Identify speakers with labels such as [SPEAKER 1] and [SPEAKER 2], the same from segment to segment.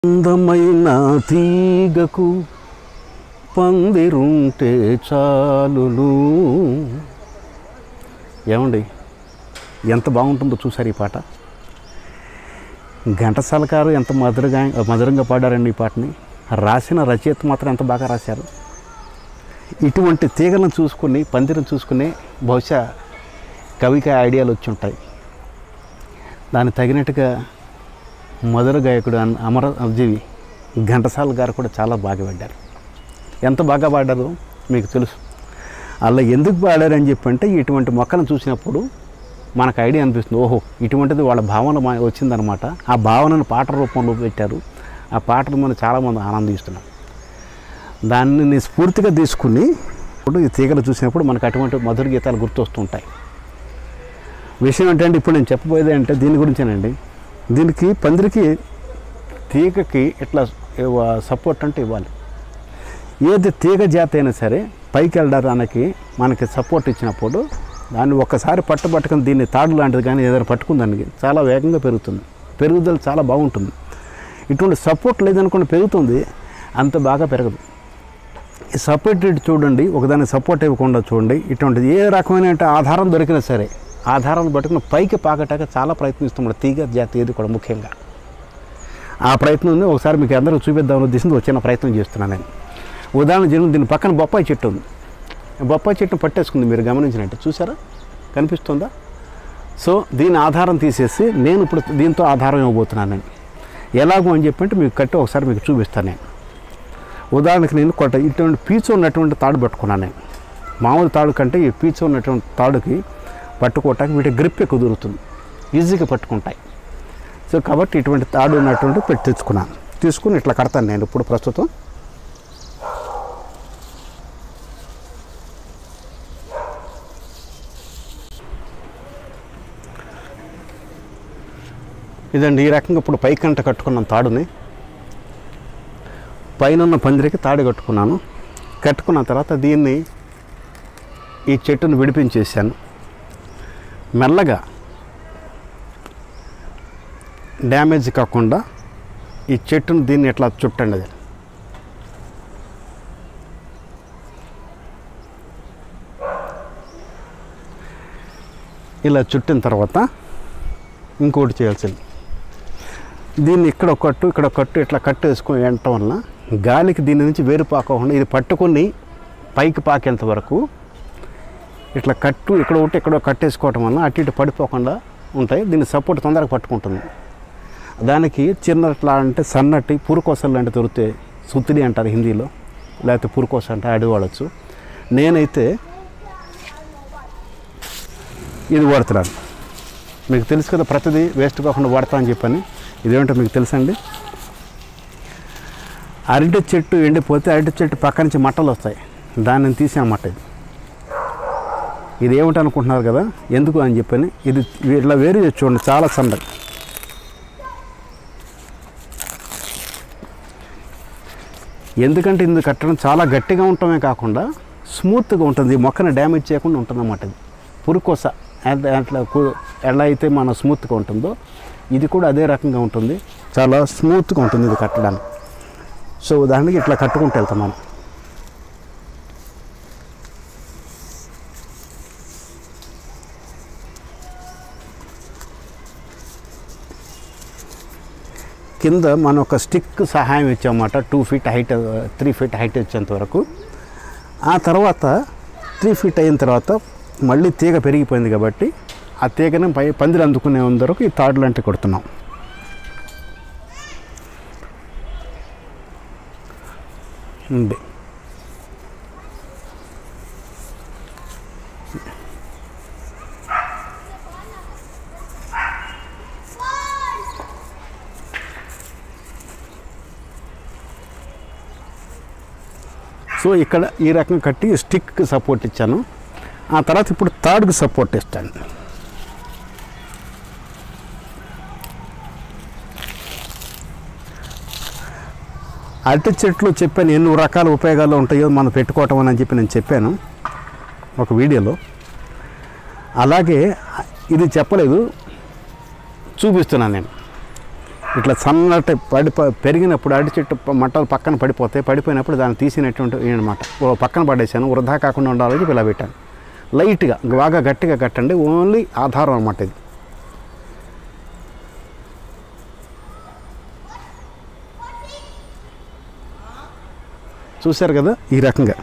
[SPEAKER 1] అందమైన తీగకు పందిరుంటే చాలును ఏమండి ఎంత బాగుంటుందో చూసారు ఈ పాట ఘంటసాల గారు ఎంత మధురగా మధురంగా పాడారండి ఈ పాటని రాసిన రచయిత మాత్రం ఎంత బాగా రాశారు ఇటువంటి తీగలను చూసుకుని పందిరం చూసుకుని బహుశా కవికి ఐడియాలు వచ్చి ఉంటాయి దానికి తగినట్టుగా మధుర గాయకుడు అన్- అమర జీవి ఘంటసాల గారు కూడా చాలా బాగా పాడారు ఎంత బాగా పాడారో మీకు తెలుసు అలా ఎందుకు పాడారని చెప్పంటే ఇటువంటి మొక్కలను చూసినప్పుడు మనకు ఐడియా అనిపిస్తుంది ఓహో ఇటువంటిది వాళ్ళ భావన మా- వచ్చిందనమాట ఆ భావనను పాట రూపంలో పెట్టారు ఆ పాటను మనం చాలామంది ఆనందిస్తున్నాం దాన్ని నేను స్ఫూర్తిగా తీసుకుని ఇప్పుడు ఈ తీగలు చూసినప్పుడు మనకు అటువంటి మధుర గీతాలు గుర్తొస్తుంటాయి విషయం ఏంటంటే ఇప్పుడు నేను చెప్పబోయేది అంటే దీని గురించేనండి దీనికి పందిరికి తీగకి ఇట్లా ఇవ్వ- సపోర్ట్ అంటే ఇవ్వాలి ఏది తీగ జాతి అయినా సరే పైకి వెళ్ళడానికి మనకి సపోర్ట్ ఇచ్చినప్పుడు దాన్ని ఒక్కసారి పట్టుబట్టుకుని దీన్ని తాడు లాంటిది కానీ ఏదైనా పట్టుకుందానికి చాలా వేగంగా పెరుగుతుంది పెరుగుదల చాలా బాగుంటుంది ఇటువంటి సపోర్ట్ లేదనుకోండి పెరుగుతుంది అంత బాగా పెరగదు ఈ సపోర్ట్ ఇటు చూడండి ఒకదాన్ని సపోర్ట్ ఇవ్వకుండా చూడండి ఇటువంటిది ఏ రకమైన ఆధారం దొరికినా సరే ఆధారాన్ని పట్టుకుని పైకి పాకటాక చాలా ప్రయత్నిస్తున్నాడు తీగ జాతి ఏది కూడా ముఖ్యంగా ఆ ప్రయత్నం ఒకసారి మీకు అందరూ చూపిద్దామని ఉద్దేశంతో వచ్చిన ప్రయత్నం చేస్తున్నాను నేను ఉదాహరణ జనం దీని పక్కన బొప్పాయి చెట్టు ఉంది బొప్పాయి చెట్టును పట్టేసుకుంది మీరు గమనించినట్టు చూసారా కనిపిస్తుందా సో దీని ఆధారం తీసేసి నేను ఇప్పుడు దీంతో ఆధారం ఇవ్వబోతున్నాను నేను ఎలాగో అని చెప్పంటే మీకు కట్టి ఒకసారి మీకు చూపిస్తాను నేను ఉదాహరణకి నేను కొట్ట ఇటువంటి పీచు ఉన్నటువంటి తాడు పట్టుకున్నాను నేను మామూలు తాడు కంటే ఈ పీచు ఉన్నటువంటి తాడుకి పట్టుకోవటానికి వీటి గ్రిప్ ఎక్కువ దొరుకుతుంది ఈజీగా పట్టుకుంటాయి సో కాబట్టి ఇటువంటి తాడు ఉన్నటువంటి పెట్టి తెచ్చుకున్నాను తీసుకుని ఇట్లా కడతాను నేను ఇప్పుడు ప్రస్తుతం ఇదండి ఈ రకంగా ఇప్పుడు పైకంట కట్టుకున్నాను తాడుని పైన ఉన్న పందిరికి తాడు కట్టుకున్నాను కట్టుకున్న తర్వాత దీన్ని ఈ చెట్టును విడిపించేసాను మెల్లగా డ్యామేజ్ కాకుండా ఈ చెట్టును దీన్ని ఎట్లా చుట్టండి అది ఇలా చుట్టిన తర్వాత ఇంకోటి చేయాల్సింది దీన్ని ఇక్కడ ఒక కట్టు ఇక్కడ ఒక కట్టు ఇట్లా కట్టు వేసుకొని వేయటం వల్ల గాలికి దీని నుంచి వేరు పాకకుండా ఇది పట్టుకొని పైకి పాకేంత వరకు ఇట్లా కట్టు ఇక్కడ ఒకటి ఇక్కడ ఒకటి కట్టేసుకోవటం వల్ల అటు ఇటు పడిపోకుండా ఉంటాయి దీన్ని సపోర్ట్ తొందరగా పట్టుకుంటుంది దానికి చిన్న ఇట్లా అంటే సన్నటి పురుకోసలు లాంటి దొరుకుతాయి సుత్తిడి అంటారు హిందీలో లేకపోతే పురుకోస అంటే అడి వాడచ్చు నేనైతే ఇది వాడుతున్నాను మీకు తెలుసు కదా ప్రతిదీ వేస్ట్ కాకుండా వాడతా అని చెప్పని ఇదేంటో మీకు తెలుసండి అరటి చెట్టు ఎండిపోతే అరటి చెట్టు పక్క నుంచి మట్టలు వస్తాయి దాన్ని తీసే మట్ట ఇది ఇది ఏమిటి అనుకుంటున్నారు కదా ఎందుకు అని చెప్పని ఇది ఇట్లా వేరు చేసి చూడండి చాలా సన్నగా ఎందుకంటే ఇందుకు కట్టడం చాలా గట్టిగా ఉండటమే కాకుండా స్మూత్గా ఉంటుంది ఈ మొక్కని డ్యామేజ్ చేయకుండా ఉంటుంది అన్నమాట ఇది పురుకోస అట్లా అట్లా కు- ఎలా అయితే మన స్మూత్గా ఉంటుందో ఇది కూడా అదే రకంగా ఉంటుంది చాలా స్మూత్గా ఉంటుంది ఇది కట్టడానికి సో ఉదాహరణకి ఇట్లా కట్టుకుంటూ వెళ్తాం మనం కింద మనం ఒక స్టిక్ సహాయం ఇచ్చామన్నమాట two feet height three feet height వచ్చేంత వరకు ఆ తర్వాత త్రీ ఫీట్ అయిన తర్వాత మళ్ళీ తీగ పెరిగిపోయింది కాబట్టి ఆ తీగని పై పందిరి అందుకునే వరకు ఈ తాడు లాంటివి కొడుతున్నాం ఉంది సో ఇక్కడ ఈ రకంగా కట్టి స్టిక్కి సపోర్ట్ ఇచ్చాను ఆ తర్వాత ఇప్పుడు తాడుకి సపోర్ట్ ఇస్తాను అరటి చెట్లు చెప్పాను ఎన్ని రకాల ఉపయోగాలు ఉంటాయో మనం పెట్టుకోవటం అని చెప్పి నేను చెప్పాను ఒక వీడియోలో అలాగే ఇది చెప్పలేదు చూపిస్తున్నాను నేను ఇట్లా సన్నటి పడి పెరిగినప్పుడు అరటి చెట్టు ప- మట్టలు పక్కన పడిపోతే పడిపోయినప్పుడు దాన్ని తీసినటువంటి అనమాట ఓ పక్కన పడేసాను వృధా కాకుండా ఉండాలని చెప్పి ఇలా పెట్టాను లైట్గా బాగా గట్టిగా కట్టండి ఓన్లీ ఆధారం అనమాట ఇది చూశారు కదా ఈ రకంగా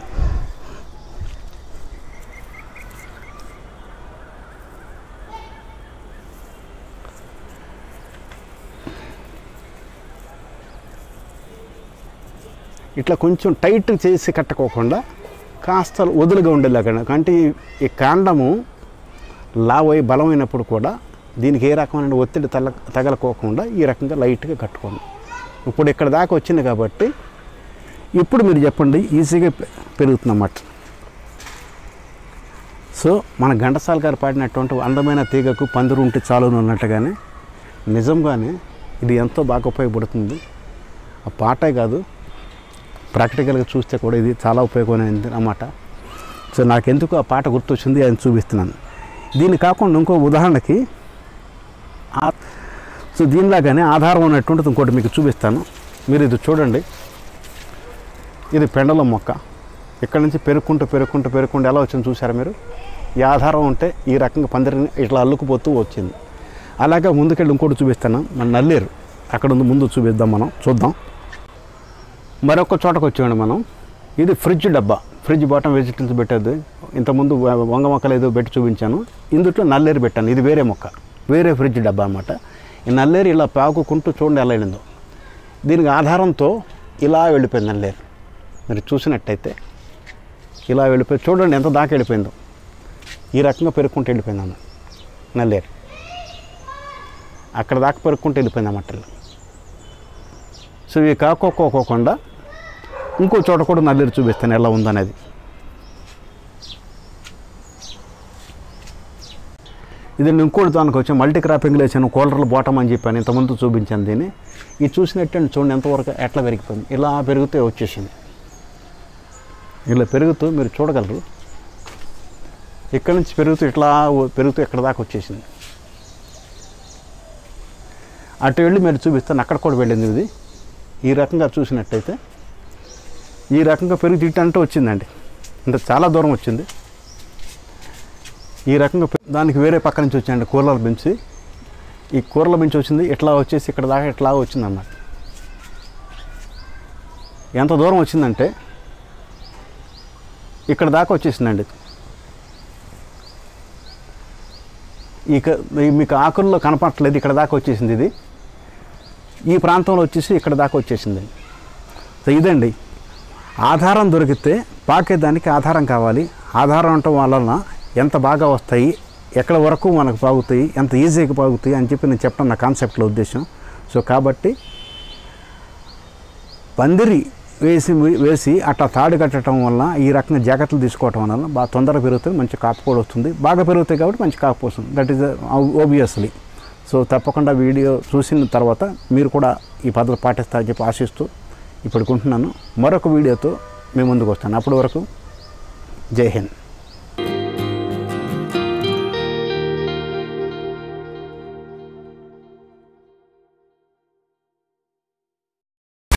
[SPEAKER 1] ఇట్లా కొంచెం టైట్ చేసి కట్టుకోకుండా కాస్త వదులుగా ఉండేలాగా అంటే ఈ- ఈ కాండము లావై బలమైనప్పుడు కూడా దీనికి ఏ రకమైన ఒత్తిడి తల తగలకోకుండా ఈ రకంగా లైట్గా కట్టుకోండి ఇప్పుడు ఇక్కడ దాకా వచ్చింది కాబట్టి ఇప్పుడు మీరు చెప్పండి ఈజీగా పె- పెరుగుతుందన్నమాట సో మన ఘంటసాల గారు పాడినటువంటి అందమైన తీగకు పందిరు ఉంటే చాలు అన్నట్టుగానే నిజంగానే ఇది ఎంతో బాగా ఉపయోగపడుతుంది ఆ పాటే కాదు ప్రాక్టికల్గా చూస్తే కూడా ఇది చాలా ఉపయోగమైనది అన్నమాట సో నాకెందుకు ఆ పాట గుర్తొచ్చింది అని చూపిస్తున్నాను దీన్ని కాకుండా ఇంకో ఉదాహరణకి ఆ- సో దీనిలాగానే ఆధారం ఉన్నటువంటిది ఇంకోటి మీకు చూపిస్తాను మీరు ఇది చూడండి ఇది పెండలం మొక్క ఇక్కడ నుంచి పెరుక్కుంటూ పెరుక్కుంటూ పెరుక్కుంటూ ఎలా వచ్చింది చూసారా మీరు ఈ ఆధారం ఉంటే ఈ రకంగా పందిరిని ఇట్లా అల్లుకుపోతూ వచ్చింది అలాగే ముందుకెళ్ళి ఇంకోటి చూపిస్తాను మన నల్లేరు అక్కడ ఉంది ముందు చూపిద్దాం మనం చూద్దాం మరొక చోటకు వచ్చామండి మనం ఇది ఫ్రిడ్జ్ డబ్బా ఫ్రిడ్జ్ బాటం వెజిటబుల్స్ పెట్టేది ఇంతకుముందు వ- వంగ మొక్కలు ఏదో పెట్టి చూపించాను ఇందుట్లో నల్లేరు పెట్టాను ఇది వేరే మొక్క వేరే ఫ్రిడ్జ్ డబ్బా అన్నమాట ఈ నల్లేరు ఇలా పాకుకుంటూ చూడండి ఎలా వెళ్ళిందో దీనికి ఆధారంతో ఇలా వెళ్ళిపోయింది నల్లేరు మీరు చూసినట్టయితే ఇలా వెళ్ళిపోయి చూడండి ఎంత దాకా వెళ్ళిపోయిందో ఈ రకంగా పెరుక్కుంటూ వెళ్ళిపోయింది అన్న నల్లేరు అక్కడ దాకా పెరుక్కుంటూ వెళ్ళిపోయింది అన్నమాట ఇలా. సో ఇవి కాకోకోకుండా ఇంకో చోట కూడా నల్లేరు చూపిస్తాను ఎలా ఉందనేది ఇది నేను ఇంకోటి దానికి వచ్చాను మల్టీ క్రాపింగ్ వేసాను కూలర్లు బోటం అని చెప్పాను ఇంతకుముందు చూపించాను దీన్ని ఇది చూసినట్టు చూడండి ఎంతవరకు ఎట్లా పెరిగిపోయింది ఇలా పెరిగితే వచ్చేసింది ఇలా పెరుగుతూ మీరు చూడగలరు ఇక్కడ నుంచి పెరుగుతూ ఇట్లా ఓ- పెరుగుతూ ఇక్కడ దాకా వచ్చేసింది అటు వెళ్ళి మీరు చూపిస్తాను అక్కడ కూడా వెళ్ళింది ఇది ఈ రకంగా చూసినట్టయితే ఈ రకంగా పెరుగు తిట్టంటే వచ్చిందండి అంటే చాలా దూరం వచ్చింది ఈ రకంగా పె- దానికి వేరే పక్క నుంచి వచ్చాయండి కూరల బెంచి ఈ కూరల బెంచి వచ్చింది ఇట్లా వచ్చేసి ఇక్కడ దాకా ఇట్లా వచ్చిందన్నమాట ఎంత దూరం వచ్చిందంటే ఇక్కడ దాకా వచ్చేసిందండి ఇక ఈ మీకు ఆకుల్లో కనపడట్లేదు ఇక్కడ దాకా వచ్చేసింది ఇది ఈ ప్రాంతంలో వచ్చేసి ఇక్కడ దాకా వచ్చేసింది సో ఇదండి ఆధారం దొరికితే పాకేదానికి ఆధారం కావాలి ఆధారం ఉండటం వలన ఎంత బాగా వస్తాయి ఎక్కడ వరకు మనకు పాగుతాయి ఎంత ఈజీగా పాగుతాయి అని చెప్పి నేను చెప్పడం నా కాన్సెప్ట్లో ఉద్దేశం సో కాబట్టి పందిరి వేసి వేసి అట్లా తాడు కట్టడం వల్ల ఈ రకంగా జాగ్రత్తలు తీసుకోవటం వల్ల బాగా తొందరగా పెరుగుతుంది మంచి కాపు కూడా వస్తుంది బాగా పెరుగుతాయి కాబట్టి మంచి కాపు వస్తుంది దట్ ఈస్ ఓబియస్లీ సో తప్పకుండా వీడియో చూసిన తర్వాత మీరు కూడా ఈ పద్ధతి పాటిస్తారని చెప్పి ఆశిస్తూ ఇప్పటికుంటున్నాను మరొక వీడియోతో మీ ముందుకు వస్తాను అప్పటి వరకు జై హింద్